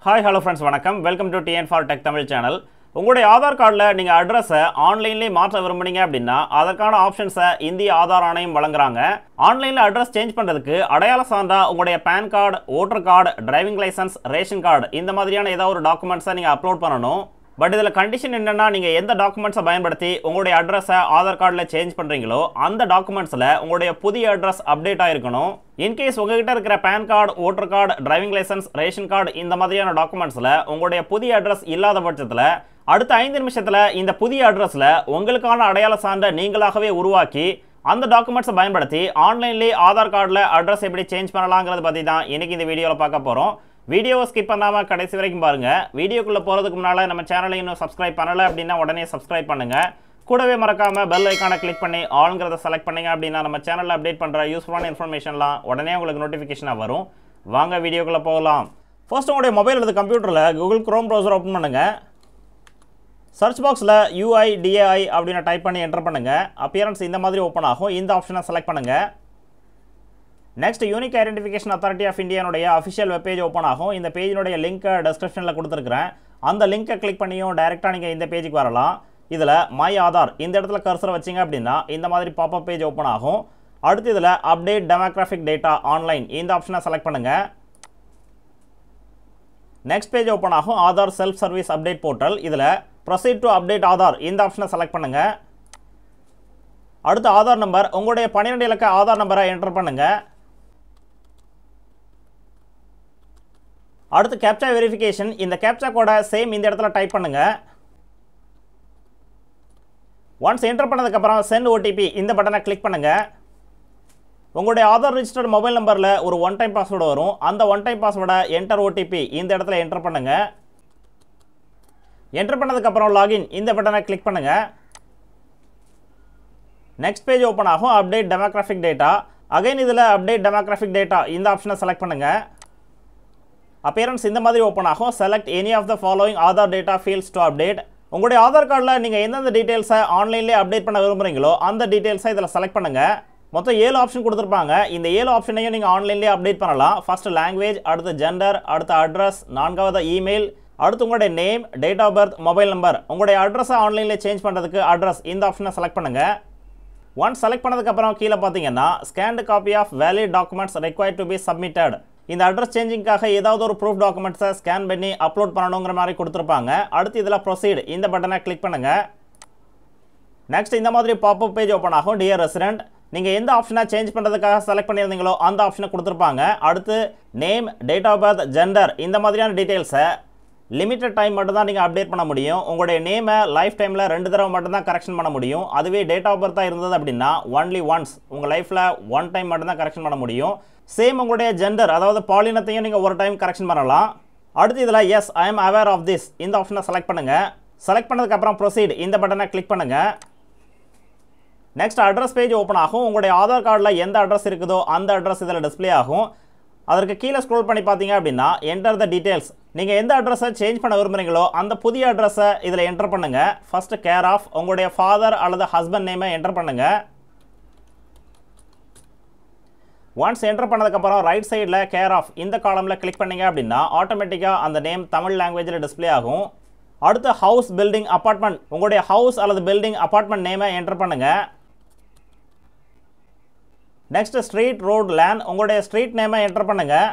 hi hello friends வணக்கம் welcome to TN for tech Tamil channel உங்களுடைய ஆதார் கார்டில் நீங்கள் அட்ரஸை ஆன்லைன்லேயே மாற்ற விரும்புனீங்க அப்படின்னா அதற்கான ஆப்ஷன்ஸை இந்திய ஆதார் ஆணையம் வழங்குறாங்க ஆன்லைனில் அட்ரஸ் சேஞ்ச் பண்ணுறதுக்கு அடையாள சான்றா உங்களுடைய PAN card voter card driving licence ration card இந்த மாதிரியான ஏதாவது ஒரு டாக்குமெண்ட்ஸை நீங்கள் அப்லோட் பண்ணணும் பட் இதில் கண்டிஷன் என்னென்னா நீங்கள் எந்த டாக்குமெண்ட்ஸை பயன்படுத்தி உங்களுடைய அட்ரஸை ஆதார் கார்டில் சேஞ்ச் பண்ணுறீங்களோ அந்த டாக்குமெண்ட்ஸில் உங்களுடைய புதிய அட்ரஸ் அப்டேட் ஆயிருக்கணும் இன்கேஸ் உங்ககிட்ட இருக்கிற PAN card voter card driving licence ration card இந்த மாதிரியான டாக்குமெண்ட்ஸில் உங்களுடைய புதிய அட்ரஸ் இல்லாத பட்சத்தில் அடுத்த ஐந்து நிமிஷத்தில் இந்த புதிய அட்ரஸில் உங்களுக்கான அடையாள சான்றை நீங்களாகவே உருவாக்கி அந்த டாக்குமெண்ட்ஸை பயன்படுத்தி ஆன்லைன்லேயே ஆதார் கார்டில் அட்ரஸ் எப்படி சேஞ்ச் பண்ணலாங்கிறத பற்றி தான் இன்றைக்கி இந்த வீடியோவில் பார்க்க போகிறோம் வீடியோவை ஸ்கிப் பண்ணாமல் கடைசி வரைக்கும் பாருங்கள் வீடியோக்குள்ளே போகிறதுக்கு முன்னால் நம்ம சேனலை இன்னும் சப்ஸ்கிரைப் பண்ணலை அப்படின்னா உடனே சப்ஸ்கிரைப் பண்ணுங்கள் கூடவே மறக்காமல் பெல் ஐக்கானை கிளிக் பண்ணி ஆளுங்கிறத செலக்ட் பண்ணீங்க அப்படின்னா நம்ம சேனலில் அப்டேட் பண்ணுற யூஸ்ஃபுல்லான இன்ஃபர்மேஷன்லாம் உடனே உங்களுக்கு நோட்டிஃபிகேஷனாக வரும் வாங்க வீடியோக்குள்ளே போகலாம் ஃபர்ஸ்ட் உங்களுடைய மொபைல் அல்லது கம்ப்யூட்டரில் கூகுள் க்ரோம் ப்ரௌசர் ஓப்பன் பண்ணுங்கள் சர்ச் பாக்ஸில் யூஐ டிஏஐ அப்படின்னு டைப் பண்ணி என்டர் பண்ணுங்கள் அப்பியரன்ஸ் இந்த மாதிரி ஓப்பன் ஆகும் இந்த ஆப்ஷனை செலக்ட் பண்ணுங்கள் next unique identification authority of இந்தியானுடைய அஃபிஷியல் வெப்பேஜ் ஓப்பன் ஆகும் இந்த பேஜினுடைய லிங்க்கை டெஸ்கிரிப்ஷனில் கொடுத்துருக்குறேன் அந்த லிங்க்கை கிளிக் பண்ணியும் டைரெக்டாக நீங்கள் இந்த பேஜுக்கு வரலாம் இதில் மை ஆதார் இந்த இடத்துல கர்சரை வச்சிங்க அப்படின்னா இந்த மாதிரி பாப்பப் பேஜ் ஓப்பன் ஆகும் அடுத்து இதில் அப்டேட் டெமோக்ராஃபிக் டேட்டா ஆன்லைன் இந்த ஆப்ஷனை செலக்ட் பண்ணுங்கள் நெக்ஸ்ட் பேஜ் ஓப்பன் ஆகும் Aadhaar self service update portal இதில் ப்ரொசீட் டு அப்டேட் ஆதார் இந்த ஆப்ஷனை செலக்ட் பண்ணுங்கள் அடுத்து ஆதார் நம்பர் உங்களுடைய பன்னிரெண்டு இலக்க ஆதார் நம்பரை என்டர் பண்ணுங்கள் அடுத்து கேப்சா வெரிஃபிகேஷன் இந்த கேப்சா கோடை சேம் இந்த இடத்துல டைப் பண்ணுங்கள் ஒன்ஸ் என்டர் பண்ணதுக்கப்புறம் சென்ட் ஓடிபி இந்த பட்டனை கிளிக் பண்ணுங்கள் உங்களுடைய ஆதார் ரிஜிஸ்டர்ட் மொபைல் நம்பரில் ஒரு ஒன் டைம் பாஸ்வேர்டு வரும் அந்த ஒன் டைம் பாஸ்வேர்டை என்டர் ஓடிபி இந்த இடத்துல என்டர் பண்ணுங்கள் என்டர் பண்ணதுக்கப்புறம் லாகின் இந்த பட்டனை கிளிக் பண்ணுங்கள் நெக்ஸ்ட் பேஜ் ஓப்பன் ஆகும் அப்டேட் டெமோக்ராஃபிக் டேட்டா அகைன் இதில் அப்டேட் டெமோக்ராஃபிக் டேட்டா இந்த ஆப்ஷனை செலக்ட் பண்ணுங்கள் அப்பியரன்ஸ் இந்த மாதிரி ஓப்பன் ஆகும் select any of the following Aadhaar data fields to update உங்களுடைய ஆதார் கார்டில் நீங்கள் எந்தெந்த டீட்டெயில்ஸை ஆன்லைன்லேயே அப்டேட் பண்ண விரும்புகிறீங்களோ அந்த டீட்டெயில்ஸை இதில் செலக்ட் பண்ணுங்கள் மொத்தம் ஏழு ஆப்ஷன் கொடுத்துருப்பாங்க இந்த ஏழு ஆப்ஷனையும் நீங்கள் ஆன்லைன்லேயே அப்டேட் பண்ணலாம் ஃபர்ஸ்ட் லாங்குவேஜ் அடுத்து ஜெண்டர் அடுத்து அட்ரஸ் நான்காவது இமெயில் அடுத்து உங்களுடைய name date of birth mobile number உங்களுடைய அட்ரஸை ஆன்லைனில் சேஞ்ச் பண்ணுறதுக்கு அட்ரஸ் இந்த ஆப்ஷனை செலக்ட் பண்ணுங்கள் ஒன்ஸ் செலக்ட் பண்ணதுக்கப்புறம் கீழே பார்த்தீங்கன்னா scanned copy of valid documents required to be submitted இந்த அட்ரஸ் சேஞ்சிங்காக ஏதாவது ஒரு ப்ரூஃப் டாக்குமெண்ட்ஸை ஸ்கேன் பண்ணி அப்லோட் பண்ணணுங்கிற மாதிரி கொடுத்துருப்பாங்க அடுத்து இதில் ப்ரொசீட் இந்த பட்டனை கிளிக் பண்ணுங்கள் நெக்ஸ்ட் இந்த மாதிரி பாப்பப் பேஜ் ஓப்பன் ஆகும் டியர் ரெசிடென்ட் நீங்கள் எந்த ஆப்ஷனை சேஞ்ச் பண்ணுறதுக்காக செலக்ட் பண்ணியிருந்தீங்களோ அந்த ஆப்ஷனை கொடுத்துருப்பாங்க அடுத்து name date of birth gender இந்த மாதிரியான டீட்டெயில்ஸை லிமிட்டட் டைம் மட்டும் தான் நீங்கள் அப்டேட் பண்ண முடியும் உங்களுடைய நேமை லைஃப் டைமில் ரெண்டு தடவை மட்டும் தான் கரெக்ஷன் பண்ண முடியும் அதுவே டேட் ஆஃப் பர்த்தாக இருந்தது அப்படின்னா ஒன்லி ஒன்ஸ் உங்கள் லைஃப்பில் ஒன் டைம் மட்டும் தான் கரெக்ஷன் பண்ண முடியும் சேம் உங்களுடைய ஜெண்டர் அதாவது பாலினத்தையும் நீங்கள் ஒரு டைம் கரெக்ஷன் பண்ணலாம் அடுத்து இதில் yes I am aware of this இந்த ஆப்ஷனை செலக்ட் பண்ணுங்கள் செலக்ட் பண்ணதுக்கப்புறம் ப்ரொசீட் இந்த பட்டனை கிளிக் பண்ணுங்கள் நெக்ஸ்ட் அட்ரஸ் பேஜ் ஓப்பன் ஆகும் உங்களுடைய ஆதார் கார்டில் எந்த அட்ரஸ் இருக்குதோ அந்த அட்ரஸ் இதில் டிஸ்பிளே ஆகும் அதற்கு கீழே ஸ்க்ரோல் பண்ணி பார்த்தீங்க அப்படின்னா என்டர் த டீட்டெயில்ஸ் நீங்கள் எந்த அட்ரஸை சேஞ்ச் பண்ண விரும்புகிறீங்களோ அந்த புதிய அட்ரஸை இதில் என்டர் பண்ணுங்கள் ஃபஸ்ட்டு கேர் ஆஃப் உங்களுடைய ஃபாதர் அல்லது ஹஸ்பண்ட் நேமை என்டர் பண்ணுங்கள் ஒன்ஸ் என்டர் பண்ணதுக்கப்புறம் ரைட் சைடில் கேர் ஆஃப் இந்த காலமில் கிளிக் பண்ணீங்க அப்படின்னா ஆட்டோமேட்டிக்காக அந்த நேம் தமிழ் லாங்குவேஜில் டிஸ்பிளே ஆகும் அடுத்து ஹவுஸ் பில்டிங் அப்பார்ட்மெண்ட் உங்களுடைய ஹவுஸ் அல்லது பில்டிங் அப்பார்ட்மெண்ட் நேமை என்டர் பண்ணுங்கள் நெக்ஸ்ட் ஸ்ட்ரீட் ரோட் லேண்ட் உங்களுடைய ஸ்ட்ரீட் நேமை என்டர் பண்ணுங்கள்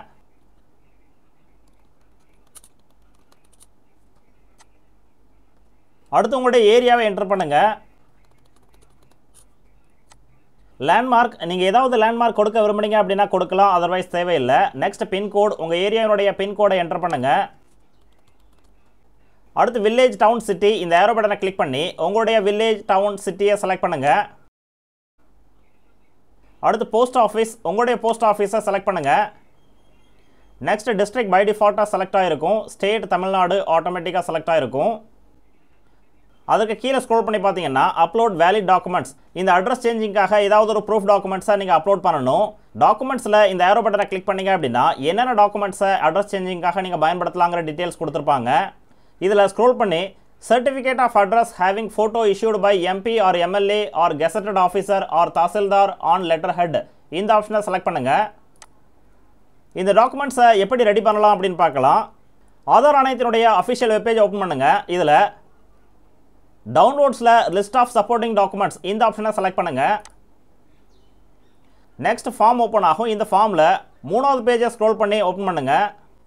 அடுத்து உங்களுடைய ஏரியாவை என்டர் பண்ணுங்கள் லேண்ட்மார்க் நீங்கள் ஏதாவது லேண்ட்மார்க் கொடுக்க விரும்புனீங்க அப்படின்னா கொடுக்கலாம் அதர்வைஸ் தேவையில்லை நெக்ஸ்ட் பின்கோட் உங்கள் ஏரியாவினுடைய பின்கோடை என்டர் பண்ணுங்கள் அடுத்து வில்லேஜ் டவுன் சிட்டி இந்த ஏரோ பட்டனை கிளிக் பண்ணி உங்களுடைய வில்லேஜ் டவுன் சிட்டியை செலக்ட் பண்ணுங்கள் அடுத்து போஸ்ட் ஆஃபீஸ் உங்களுடைய போஸ்ட் ஆஃபீஸை செலக்ட் பண்ணுங்கள் நெக்ஸ்ட் டிஸ்ட்ரிக்ட் பை டிஃபால்ட்டாக செலக்ட் ஆகிருக்கும் ஸ்டேட் தமிழ்நாடு ஆட்டோமேட்டிக்காக செலக்ட் ஆகிருக்கும் அதுக்கு கீழே ஸ்க்ரோல் பண்ணி பார்த்தீங்கன்னா அப்லோட் வேலிட் டாக்குமெண்ட்ஸ் இந்த அட்ரஸ் சேஞ்சிங்காக ஏதாவது ஒரு ப்ரூஃப் டாக்குமெண்ட்ஸை நீங்கள் அப்லோட் பண்ணணும் டாக்குமெண்ட்ஸில் இந்த ஏரோ பட்டனை கிளிக் பண்ணீங்க அப்படின்னா என்னென்ன டாக்குமெண்ட்ஸை அட்ரஸ் சேஞ்சிங்காக நீங்கள் பயன்படுத்தலாங்கிற டீட்டெயில்ஸ் கொடுத்துருப்பாங்க இதில் ஸ்க்ரோல் பண்ணி certificate of address having photo issued by MP or MLA or gazetted officer or tahsildar on letter head இந்த ஆப்ஷனை செலக்ட் பண்ணுங்கள் இந்த டாக்குமெண்ட்ஸை எப்படி ரெடி பண்ணலாம் அப்படின்னு பார்க்கலாம் ஆதார் ஆணையத்தினுடைய அஃபிஷியல் வெப்பேஜ் ஓப்பன் பண்ணுங்கள் இதில் டவுன்லோட்ஸில் லிஸ்ட் ஆஃப் சப்போர்ட்டிங் டாக்குமெண்ட்ஸ் இந்த ஆப்ஷனை செலக்ட் பண்ணுங்கள் நெக்ஸ்ட் ஃபார்ம் ஓப்பன் ஆகும் இந்த ஃபார்மில் மூணாவது பேஜை ஸ்க்ரோல் பண்ணி ஓப்பன் பண்ணுங்கள்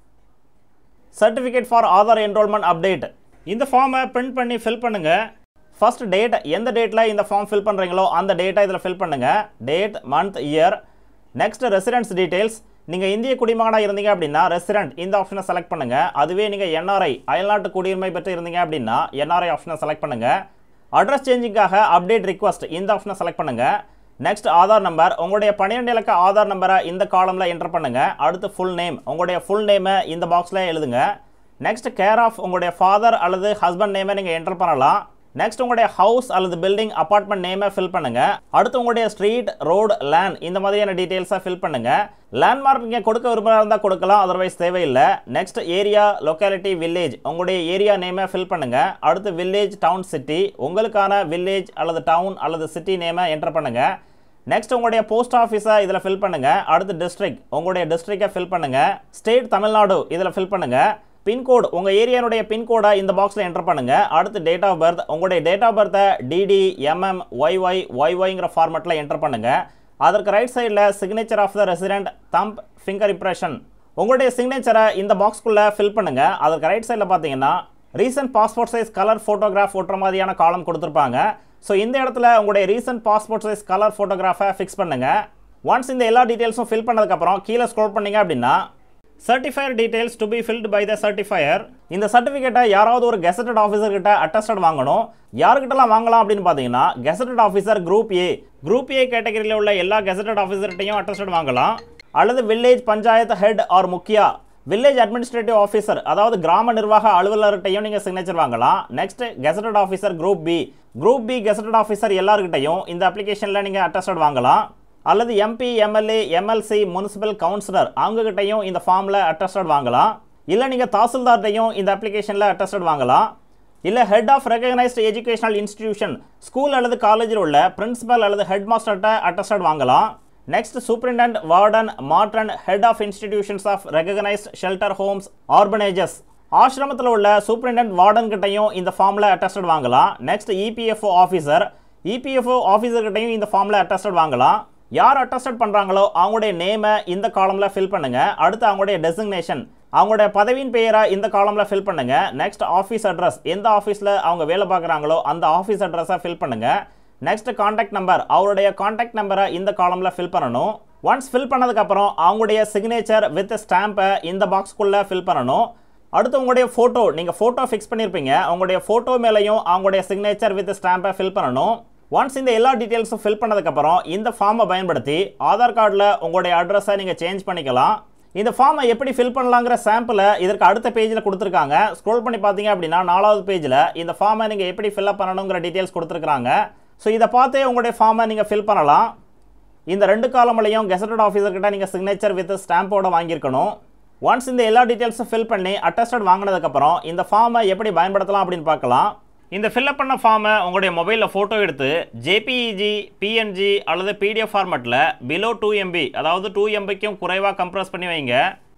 certificate for Aadhaar enrolment update இந்த ஃபார்மை பிரிண்ட் பண்ணி ஃபில் பண்ணுங்கள் ஃபர்ஸ்ட் டேட் எந்த டேட்டில் இந்த ஃபார்ம் ஃபில் பண்ணுறீங்களோ அந்த டேட்டை இதில் ஃபில் பண்ணுங்கள் date month year next residence details நீங்கள் இந்திய குடிமகனாக இருந்தீங்க அப்படின்னா ரெசிடென்ட் இந்த ஆப்ஷனை செலக்ட் பண்ணுங்கள் அதுவே நீங்கள் என்ஆர்ஐ அயல்நாட்டு குடியுரிமை பெற்று இருந்தீங்க அப்படின்னா என்ஆர்ஐ ஆப்ஷனை செலக்ட் பண்ணுங்கள் அட்ரஸ் சேஞ்சிங்காக அப்டேட் ரிக்வஸ்ட் இந்த ஆப்ஷனை செலக்ட் பண்ணுங்கள் நெக்ஸ்ட் ஆதார் நம்பர் உங்களுடைய பன்னிரெண்டு இலக்க ஆதார் நம்பரை இந்த காலமில் என்டர் பண்ணுங்கள் அடுத்து ஃபுல் நேம் உங்களுடைய ஃபுல் நேமை இந்த பாக்ஸில் எழுதுங்க நெக்ஸ்ட் கேர் ஆஃப் உங்களுடைய ஃபாதர் அல்லது ஹஸ்பண்ட் நேமை நீங்கள் என்டர் பண்ணலாம் நெக்ஸ்ட் உங்களுடைய ஹவுஸ் அல்லது பில்டிங் அபார்ட்மெண்ட் நேமை ஃபில் பண்ணுங்க அடுத்து உங்களுடைய ஸ்ட்ரீட் ரோடு லேண்ட் இந்த மாதிரியான டீட்டெயில்ஸை ஃபில் பண்ணுங்க லேண்ட்மார்க் நீங்கள் கொடுக்க விரும்புகிறதா இருந்தால் கொடுக்கலாம் அதர்வைஸ் தேவையில்லை நெக்ஸ்ட் ஏரியா லொக்காலிட்டி வில்லேஜ் உங்களுடைய ஏரியா நேமை ஃபில் பண்ணுங்க அடுத்து வில்லேஜ் டவுன் சிட்டி உங்களுக்கான வில்லேஜ் அல்லது டவுன் அல்லது சிட்டி நேமை என்டர் பண்ணுங்க நெக்ஸ்ட் உங்களுடைய போஸ்ட் ஆஃபீஸை இதில் ஃபில் பண்ணுங்க அடுத்து டிஸ்ட்ரிக்ட் உங்களுடைய டிஸ்ட்ரிக்டை ஃபில் பண்ணுங்க ஸ்டேட் தமிழ்நாடு இதில் ஃபில் பண்ணுங்க பின்கோடு உங்கள் ஏரியானுடைய பின்கோடை இந்த பாக்ஸில் என்டர் பண்ணுங்க அடுத்து டேட் ஆஃப் பர்த் உங்களுடைய டேட் ஆஃப் பர்த்தை டிடி எம்எம் ஒய்ஒய் ஒய்ஒய்ங்கிற ஃபார்மெட்டில் என்டர் பண்ணுங்க அதற்கு ரைட் சைடில் signature of the resident thumb finger impression உங்களுடைய சிக்னேச்சரை இந்த பாக்ஸ்க்குள்ளே ஃபில் பண்ணுங்க அதற்கு ரைட் சைடில் பார்த்தீங்கன்னா recent passport size colour photograph ஒட்டுற மாதிரியான காலம் கொடுத்துருப்பாங்க ஸோ இந்த இடத்துல உங்களுடைய ரீசன்ட் பாஸ்போர்ட் சைஸ் கலர் ஃபோட்டோகிராஃபை ஃபிக்ஸ் பண்ணுங்க ஒன்ஸ் இந்த எல்லா டீட்டெயில்ஸும் ஃபில் பண்ணதுக்கப்புறம் கீழே ஸ்க்ரோல் பண்ணீங்க அப்படின்னா certifier details to be filled by the certifier இந்த சர்டிஃபிகேட்டை யாராவது ஒரு கெசட்டட் ஆஃபீஸர் கிட்ட அட்டஸ்டட் வாங்கணும் யாருக்கிட்டலாம் வாங்கலாம் அப்படின்னு பார்த்தீங்கன்னா gazetted officer group A group A கேட்டகரியில் உள்ள எல்லா கெசட்டட் ஆஃபீஸர்கிட்டையும் அட்டஸ்டட் வாங்கலாம் அல்லது village panchayat head or mukhiya village administrative officer அதாவது கிராம நிர்வாக அலுவலர்கிட்டையும் நீங்கள் சிக்னேச்சர் வாங்கலாம் next gazetted officer group B group B gazetted officer எல்லாருக்கிட்டையும் இந்த அப்ளிகேஷனில் நீங்கள் அட்டஸ்டட் வாங்கலாம் அல்லது MP MLA MLC municipal councillor அவங்ககிட்டையும் இந்த ஃபார்மில் அட்டஸ்டட் வாங்கலாம் இல்லை நீங்கள் தாசில்தார்கிட்டையும் இந்த அப்ளிகேஷனில் அட்டஸ்டட் வாங்கலாம் இல்லை head of recognised educational institution school அல்லது காலேஜில் உள்ள பிரின்சிபல் அல்லது ஹெட் மாஸ்டர்கிட்ட அட்டஸ்டட் வாங்கலாம் next superintendent warden matron head of institutions of recognised shelter homes orphanages ஆசிரமத்தில் உள்ள சூப்பரிண்டென்ட் வார்டன் கிட்டையும் இந்த ஃபார்மில் அட்டஸ்டட் வாங்கலாம் next EPFO officer EPFO officer கிட்டையும் இந்த ஃபார்மில் அட்டஸ்டட் வாங்கலாம் யார் அட்டஸ்டட் பண்ணுறாங்களோ அவங்களுடைய நேமை இந்த காலமில் ஃபில் பண்ணுங்கள் அடுத்து அவங்களுடைய டெசிக்னேஷன் அவங்களுடைய பதவியின் பெயரை இந்த காலமில் ஃபில் பண்ணுங்கள் நெக்ஸ்ட் ஆஃபீஸ் அட்ரஸ் எந்த ஆஃபீஸில் அவங்க வேலை பார்க்குறாங்களோ அந்த ஆஃபீஸ் அட்ரஸை ஃபில் பண்ணுங்கள் நெக்ஸ்ட் காண்டாக்ட் நம்பர் அவருடைய காண்டாக்ட் நம்பரை இந்த காலமில் ஃபில் பண்ணணும் ஒன்ஸ் ஃபில் பண்ணதுக்கப்புறம் அவங்களுடைய சிக்னேச்சர் வித் ஸ்டாம்பை இந்த பாக்ஸ்க்குள்ளே ஃபில் பண்ணணும் அடுத்து உங்களுடைய ஃபோட்டோ நீங்கள் ஃபோட்டோ ஃபிக்ஸ் பண்ணியிருப்பீங்க உங்களுடைய ஃபோட்டோ மேலேயும் அவங்களுடைய சிக்னேச்சர் வித் ஸ்டாம்பை ஃபில் பண்ணணும் ஒன்ஸ் இந்த எல்லா டீட்டெயில்ஸும் ஃபில் பண்ணதுக்கப்புறம் இந்த ஃபார்மை பயன்படுத்தி ஆதார் கார்டில் உங்களுடைய அட்ரஸை நீங்கள் சேஞ்ச் பண்ணிக்கலாம் இந்த ஃபார்மை எப்படி ஃபில் பண்ணலாங்கிற சாம்பிளை இதற்கு அடுத்த பேஜில் கொடுத்துருக்காங்க ஸ்க்ரோல் பண்ணி பார்த்தீங்க அப்படின்னா நாலாவது பேஜில் இந்த ஃபார்மை நீங்கள் எப்படி ஃபில்அப் பண்ணணுங்கிற டீட்டெயில்ஸ் கொடுத்துருக்காங்க ஸோ இதை பார்த்தே உங்களுடைய ஃபார்மை நீங்கள் ஃபில் பண்ணலாம் இந்த ரெண்டு காலமிலையும் கெசட்டட் ஆஃபீஸர்கிட்ட நீங்கள் சிக்னேச்சர் வித் ஸ்டாம்போட வாங்கியிருக்கணும் ஒன்ஸ் இந்த எல்லா டீட்டெயில்ஸும் ஃபில் பண்ணி அட்டஸ்டட் வாங்கினதுக்கப்புறம் இந்த ஃபார்மை எப்படி பயன்படுத்தலாம் அப்படின்னு பார்க்கலாம் இந்த ஃபில்அப் பண்ண ஃபார்மை உங்களுடைய மொபைலில் ஃபோட்டோ எடுத்து ஜேபிஇஜி பிஎன்ஜி அல்லது பிடிஎஃப் ஃபார்மேட்டில் பிலோ டூ எம்பி அதாவது டூ எம்பிக்கும் குறைவாக கம்ப்ரஸ் பண்ணி வைங்க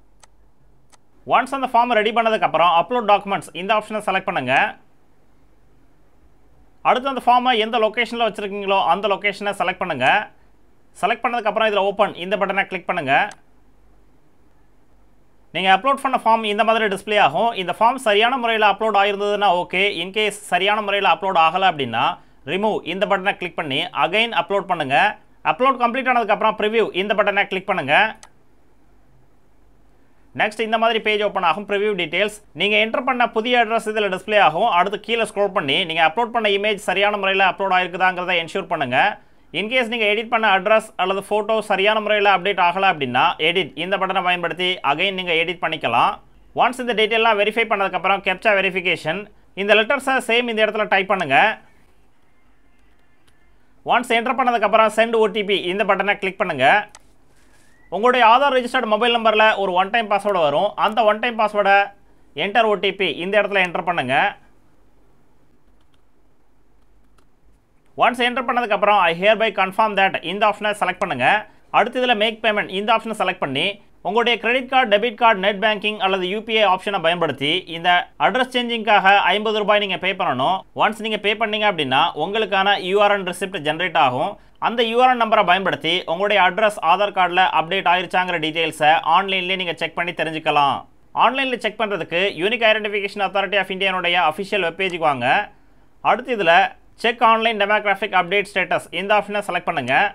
ஒன்ஸ் அந்த ஃபார்மை ரெடி பண்ணதுக்கப்புறம் அப்லோட் டாக்குமெண்ட்ஸ் இந்த ஆப்ஷனை செலக்ட் பண்ணுங்கள் அடுத்து அந்த ஃபார்மை எந்த லொக்கேஷனில் வச்சுருக்கீங்களோ அந்த லொக்கேஷனை செலக்ட் பண்ணுங்கள் செலக்ட் பண்ணதுக்கப்புறம் இதில் ஓப்பன் இந்த பட்டனை கிளிக் பண்ணுங்கள் நீங்கள் அப்லோட் பண்ண ஃபார்ம் இந்த மாதிரி டிஸ்ப்ளே ஆகும் இந்த ஃபார்ம் சரியான முறையில் அப்லோட் ஆயிருந்ததுன்னா ஓகே இன்கேஸ் சரியான முறையில் அப்லோட் ஆகலை அப்படின்னா ரிமூவ் இந்த பட்டனை கிளிக் பண்ணி அகைன் அப்லோட் பண்ணுங்கள் அப்லோட் கம்ப்ளீட் ஆனதுக்கப்புறம் ப்ரிவ்யூ இந்த பட்டனை கிளிக் பண்ணுங்கள் நெக்ஸ்ட் இந்த மாதிரி பேஜ் ஓப்பன் ஆகும் ப்ரிவ்யூ டீடைல்ஸ் நீங்கள் என்டர் பண்ண புதிய அட்ரஸ் இதில் டிஸ்ப்ளே ஆகும் அடுத்து கீழே ஸ்க்ரோல் பண்ணி நீங்கள் அப்லோட் பண்ண இமேஜ் சரியான முறையில் அப்லோட் ஆயிருக்குதாங்கிறத என்ஷூர் பண்ணுங்கள் இன்கேஸ் நீங்கள் எடிட் பண்ண அட்ரஸ் அல்லது ஃபோட்டோ சரியான முறையில் அப்டேட் ஆகலை அப்படின்னா எடிட் இந்த பட்டனை பயன்படுத்தி அகைன் நீங்கள் எடிட் பண்ணிக்கலாம் ஒன்ஸ் இந்த டீட்டெயிலாம் வெரிஃபை பண்ணதுக்கப்புறம் கேப்சா வெரிஃபிகேஷன் இந்த லெட்டர்ஸை சேம் இந்த இடத்துல டைப் பண்ணுங்கள் ஒன்ஸ் என்டர் பண்ணதுக்கப்புறம் சென்ட் ஓடிபி இந்த பட்டனை கிளிக் பண்ணுங்கள் உங்களுடைய ஆதார் ரெஜிஸ்டர்ட் மொபைல் நம்பரில் ஒரு ஒன் டைம் பாஸ்வேர்டு வரும் அந்த ஒன் டைம் பாஸ்வேர்டை என்டர் ஓடிபி இந்த இடத்துல என்டர் பண்ணுங்கள் ஒன்ஸ் என்டர் பண்ணதுக்கப்புறம் I hereby confirm that இந்த ஆப்ஷனை செலக்ட் பண்ணுங்கள் அடுத்து இதில் மேக் பேமெண்ட் இந்த ஆப்ஷனை செலக்ட் பண்ணி உங்களுடைய credit card debit card net banking அல்லது யூபிஐ ஆப்ஷனை பயன்படுத்தி இந்த அட்ரஸ் சேஞ்சிங்காக ஐம்பது ரூபாய் நீங்கள் பே பண்ணணும் ஒன்ஸ் நீங்கள் பே பண்ணீங்க அப்படின்னா உங்களுக்கான யூஆர்என் ரிசிப்ட் ஜென்ரேட் ஆகும் அந்த யூஆர்என் நம்பரை பயன்படுத்தி உங்களுடைய அட்ரஸ் ஆதார் கார்டில் அப்டேட் ஆயிருச்சாங்கிற டீட்டெயில்ஸை ஆன்லைன்லேயே நீங்கள் செக் பண்ணி தெரிஞ்சுக்கலாம் ஆன்லைனில் செக் பண்ணுறதுக்கு யூனிக் ஐடென்டிஃபிகேஷன் அத்தாரிட்டி ஆஃப் இந்தியானுடைய அஃபிஷியல் வெப்பேஜுக்கு வாங்க அடுத்து இதில் check online demographic update status இந்த ஆப்ஷனை செலக்ட் பண்ணுங்கள்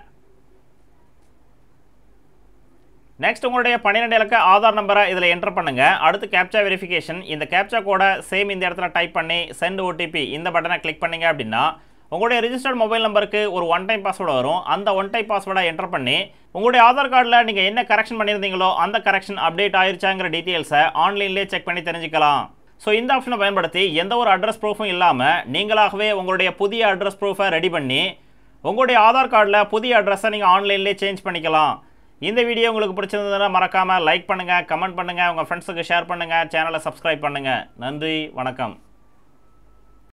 நெக்ஸ்ட் உங்களுடைய பன்னிரெண்டு இலக்க ஆதார் நம்பரை இதில் என்டர் பண்ணுங்க அடுத்து கேப்சா வெரிஃபிகேஷன் இந்த கேப்சா கோட சேம் இந்த இடத்துல டைப் பண்ணி சென்ட் ஓடிபி இந்த பட்டனை கிளிக் பண்ணீங்க அப்படின்னா உங்களுடைய ரிஜிஸ்டர்ட் மொபைல் நம்பருக்கு ஒரு ஒன் டைம் பாஸ்வேர்டு வரும் அந்த ஒன் டைம் பாஸ்வேர்டை என்டர் பண்ணி உங்களுடைய ஆதார் கார்டில் நீங்கள் என்ன கரெக்ஷன் பண்ணியிருந்தீங்களோ அந்த கரெக்ஷன் அப்டேட் ஆயிருச்சாங்கிற டீட்டெயில்ஸை ஆன்லைன்லேயே செக் பண்ணி தெரிஞ்சுக்கலாம் ஸோ இந்த ஆப்ஷனை பயன்படுத்தி எந்த ஒரு அட்ரஸ் ப்ரூஃபும் இல்லாமல் நீங்களாகவே உங்களுடைய புதிய அட்ரஸ் ப்ரூஃபை ரெடி பண்ணி உங்களுடைய ஆதார் கார்டில் புதிய அட்ரஸை நீங்கள் ஆன்லைன்லேயே சேஞ்ச் பண்ணிக்கலாம் இந்த வீடியோ உங்களுக்கு பிடிச்சிருந்ததுன்னா மறக்காமல் லைக் பண்ணுங்கள் கமெண்ட் பண்ணுங்கள் உங்கள் ஃப்ரெண்ட்ஸுக்கு ஷேர் பண்ணுங்கள் சேனலை சப்ஸ்கிரைப் பண்ணுங்கள் நன்றி வணக்கம்